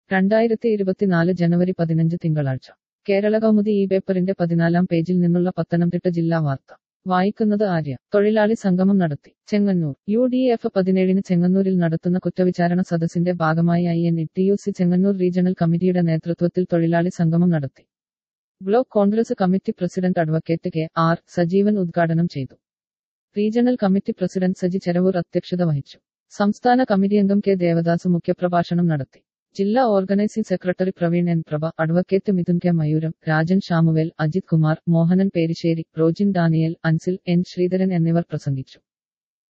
രണ്ടായിരത്തി ഇരുപത്തിനാല് ജനുവരി പതിനഞ്ച് തിങ്കളാഴ്ച കേരള കൗമുദി ഈ പേപ്പറിന്റെ പതിനാലാം പേജിൽ നിന്നുള്ള പത്തനംതിട്ട ജില്ലാ വാർത്ത വായിക്കുന്നത് ആര്യ തൊഴിലാളി സംഗമം നടത്തി ചെങ്ങന്നൂർ യു ഡി എഫ് പതിനേഴിന് ചെങ്ങന്നൂരിൽ നടത്തുന്ന കുറ്റവിചാരണ സദസ്സിന്റെ ഭാഗമായി I N T U C Chengannur regional കമ്മിറ്റിയുടെ നേതൃത്വത്തിൽ തൊഴിലാളി സംഗമം നടത്തി block Congress committee president advocate K R Sajeevan ഉദ്ഘാടനം ചെയ്തു regional committee president Saji Cheravoor അധ്യക്ഷത വഹിച്ചു സംസ്ഥാന കമ്മിറ്റി അംഗം കെ ദേവദാസ് മുഖ്യപ്രഭാഷണം നടത്തി ജില്ലാ organising secretary Praveen N Prabha advocate Midhun K Mayooram Rajan Samuel Ajith Kumar Mohanan Perissery Rojin Daniel Ansil N Sreedharan എന്നിവർ പ്രസംഗിച്ചു